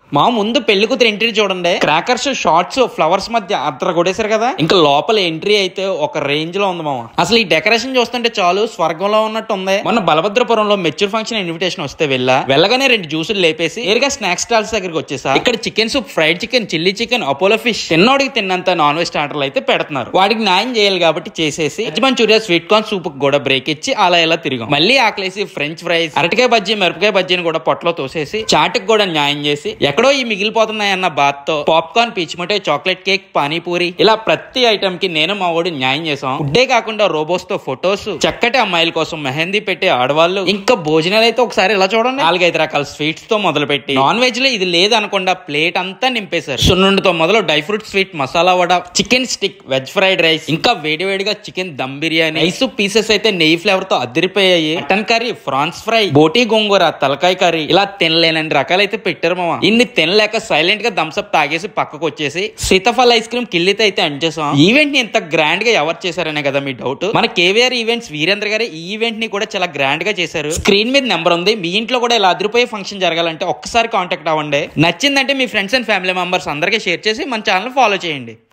మా ముందు పెళ్లి కూతురు ఎంట్రీ చూడండి క్రాకర్స్ షార్ట్స్ ఫ్లవర్స్ మధ్య అద్దరు కొట్టేశారు కదా ఇంకా లోపల ఎంట్రీ అయితే ఒక రేంజ్ లో ఉంది మామ అసలు ఈ డెకరేషన్ చూస్తుంటే చాలు స్వర్గంలో ఉన్నట్టు ఉంది మొన్న బలభద్రపురంలో మెచ్యూర్ ఫంక్షన్ ఇన్విటేషన్ వస్తే వెళ్ళా వెళ్ళగానే రెండు జ్యూసులు లేపేసి నేరుగా స్నాక్స్ స్టాల్స్ దగ్గరికి వచ్చేసా ఇక్కడ chicken soup fried chicken chilli chicken Apollo fish తిన్నోడికి తిన్నంత నాన్ వెజ్ స్టార్టర్లు అయితే పెడుతున్నారు వాడికి న్యాయం చేయాలి కాబట్టి చేసేసి veg manchurian sweet corn soup కూడా బ్రేక్ ఇచ్చి అలా ఇలా తిరిగాం మళ్ళీ ఆకలేసి ఫ్రెంచ్ ఫ్రైస్ అరటికాయ బజ్జీ మిరపకాయ బజ్జీని కూడా పొట్టలో తోసేసి చాటుకు కూడా న్యాయం చేసి ఎక్కడో ఈ మిగిలిపోతున్నాయన్న బాత్ తో పాప్కార్న్ పీచ్ మిఠాయి చాక్లెట్ కేక్ పానీపూరి ఇలా ప్రతి ఐటమ్ కి నేను మా వాడు న్యాయం చేసాం ఫుడ్డే కాకుండా రోబోస్ తో ఫొటోస్ చక్కటి అమ్మాయిల కోసం మెహందీ పెట్టే ఆడవాళ్ళు ఇంకా భోజనాలు అయితే ఒకసారి ఇలా చూడండి నాలుగైదు రకాల స్వీట్స్ తో మొదలు పెట్టి నాన్ వెజ్ లో ఇది లేదు అనకుండా ప్లేట్ అంతా నింపేశారు సున్నుండితో మొదలు dry fruit sweet masala vada chicken stick veg fried rice ఇంకా వేడివేడిగా chicken dum biryani rice pieces అయితే నెయ్యి ఫ్లేవర్ తో అదిరిపోయాయి మటన్ కర్రీ ఫ్రాన్స్ ఫ్రై బోటీ గోంగూర తలకాయ కర్రీ ఇలా తినలేనన్ని రకాలైతే పెట్టారు మామ ఇన్ని తినలేక సైలెంట్ గా థమ్స్అప్ తాగేసి పక్కకు వచ్చేసి సీతాఫల్ ఐస్ క్రీమ్ కిల్లితో అయితే ఎండ్ చేసాం ఈవెంట్ ని ఇంత గ్రాండ్ గా ఎవరు చేశారనే కదా మీ డౌట్ మన కేవీఆర్ ఈవెంట్స్ వీరేంద్ర గారు ఈ ఈవెంట్ ని కూడా చాలా గ్రాండ్ గా చేశారు స్క్రీన్ మీద నెంబర్ ఉంది మీ ఇంట్లో కూడా ఇలా అదిరిపోయే ఫంక్షన్ జరగాలంటే ఒక్కసారి కాంటాక్ట్ అవ్వండి నచ్చిందంటే మీ ఫ్రెండ్స్ అండ్ ఫ్యామిలీ మెంబర్స్ అందరికీ షేర్ చేసి మన ఛానల్ ఫాలో చేయండి